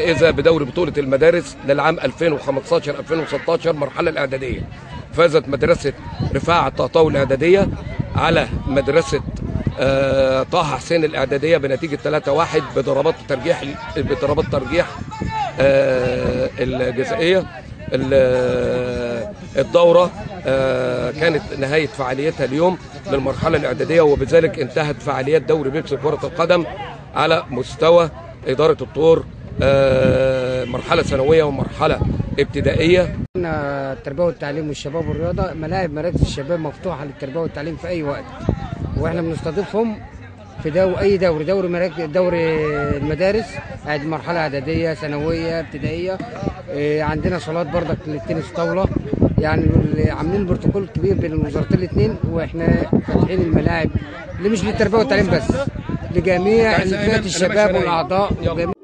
الفائزه بدوري بطوله المدارس للعام 2015 2016 المرحله الاعداديه فازت مدرسه رفاعه الطهطاوي الاعداديه على مدرسه آه، طه حسين الاعداديه بنتيجه 3-1 بضربات ترجيح بضربات ترجيح آه، الجزائيه ال- الدورة آه، كانت نهاية فعاليتها اليوم للمرحلة الإعدادية وبذلك انتهت فعاليات دوري بيبسي كرة القدم على مستوى إدارة الطور آه، مرحلة ثانوية ومرحلة ابتدائية عندنا التربيه والتعليم والشباب والرياضه ملاعب مراكز الشباب مفتوحه للتربيه والتعليم في اي وقت واحنا بنستضيفهم في دو اي دوري دوري مراكز دوري المدارس قاعد مرحله اعداديه ثانويه ابتدائيه إيه، عندنا صالات برضك للتنس طاوله يعني ال- عاملين بروتوكول كبير بين الوزارتين الاثنين واحنا فاتحين الملاعب اللي مش للتربيه والتعليم بس لجميع فئات الشباب والاعضاء وجميع